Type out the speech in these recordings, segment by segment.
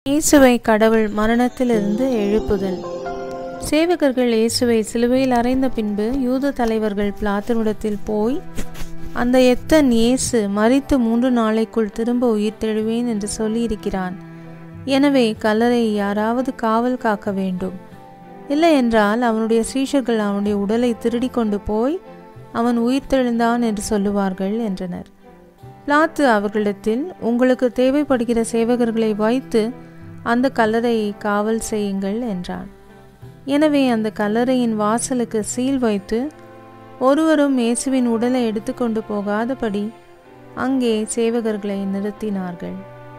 இயேசுவை கடவுள் மரணத்திலிருந்து எழுப்புதல் சேவகர்கள் இயேசுவை சிலுவையில் அறைந்த பின்பு யூத தலைவர்கள் பிளாத்தனிடத்தில் போய் அந்த எத்தன் இயேசு மரித்து மூன்று நாளைக்குள் திரும்ப உயிர்த்தெழுவேன் என்று சொல்லியிருக்கிறான் எனவே கல்லறை யாராவது காவல் காக்க வேண்டும் இல்லை என்றால் அவனுடைய சீஷர்கள் அவனுடைய உடலை திருடி கொண்டு போய் அவன் உயிர்த்தெழுந்தான் என்று சொல்லுவார்கள் என்றனர் பிளாத்து அவர்களிடத்தில் உங்களுக்கு தேவைப்படுகிற சேவகர்களை வைத்து அந்த கல்லறையை காவல் செய்யுங்கள் என்றான் எனவே அந்த கல்லறையின் வாசலுக்கு சீல் வைத்து ஒருவரும் இயேசுவின் உடலை எடுத்துக்கொண்டு போகாதபடி அங்கே சேவகர்களை நிறுத்தினார்கள்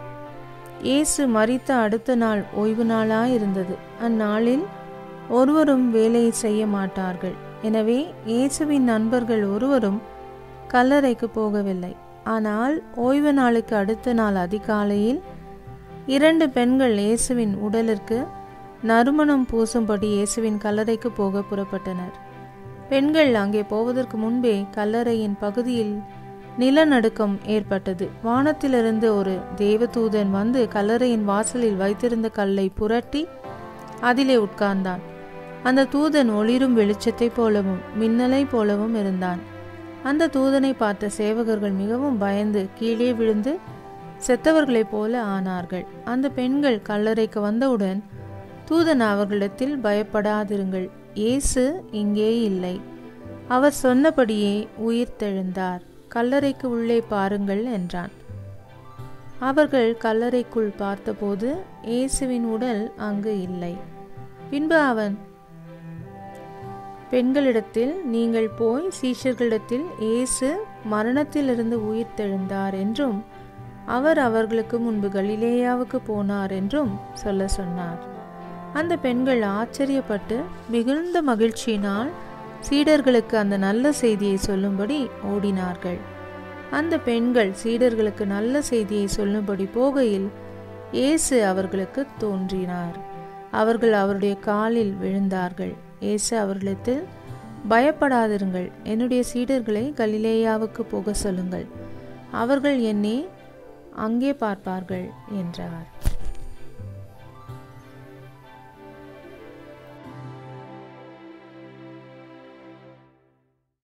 இயேசு மரித்த அடுத்த நாள் ஓய்வு நாளாயிருந்தது அந்நாளில் ஒருவரும் வேலையை செய்ய மாட்டார்கள் எனவே இயேசுவின் நண்பர்கள் ஒருவரும் கல்லறைக்கு போகவில்லை ஆனால் ஓய்வு நாளுக்கு அடுத்த நாள் அதிகாலையில் இரண்டு பெண்கள் இயேசுவின் உடலிற்கு நறுமணம் பூசும்படி இயேசுவின் கல்லறைக்கு போக புறப்பட்டனர் பெண்கள் அங்கே போவதற்கு முன்பே கல்லறையின் பகுதியில் நிலநடுக்கம் ஏற்பட்டது வானத்திலிருந்து ஒரு தேவதூதன் வந்து கல்லறையின் வாசலில் வைத்திருந்த கல்லை புரட்டி அதிலே உட்கார்ந்தான் அந்த தூதன் ஒளிரும் வெளிச்சத்தைப் போலவும் மின்னலை போலவும் இருந்தான் அந்த தூதனை பார்த்த சேவகர்கள் மிகவும் பயந்து கீழே விழுந்து செத்தவர்களைப் போல ஆனார்கள் அந்த பெண்கள் கல்லறைக்கு வந்தவுடன் தூதன் அவர்களிடத்தில் பயப்படாதிருங்கள் இயேசு இங்கே இல்லை அவர் சொன்னபடியே உயிர்த்தெழுந்தார் கல்லறைக்கு உள்ளே பாருங்கள் என்றான் அவர்கள் கல்லறைக்குள் பார்த்தபோது இயேசுவின் உடல் அங்கு இல்லை பின்பு அவன் பெண்களிடத்தில் நீங்கள் போய் சீஷர்களிடத்தில் இயேசு மரணத்திலிருந்து உயிர்த்தெழுந்தார் என்றும் அவர் அவர்களுக்கு முன்பு கலிலேயாவுக்கு போனார் என்றும் சொல்ல சொன்னார் அந்த பெண்கள் ஆச்சரியப்பட்டு மிகுந்த மகிழ்ச்சியினால் சீடர்களுக்கு அந்த நல்ல செய்தியை சொல்லும்படி ஓடினார்கள் அந்த பெண்கள் சீடர்களுக்கு நல்ல செய்தியை சொல்லும்படி போகையில் இயேசு அவர்களுக்கு தோன்றினார் அவர்கள் அவருடைய காலில் விழுந்தார்கள் இயேசு அவர்களிடத்தில் பயப்படாதிருங்கள் என்னுடைய சீடர்களை கலிலேயாவுக்கு போக சொல்லுங்கள் அவர்கள் என்னை அங்கே பார்ப்பார்கள் என்றார்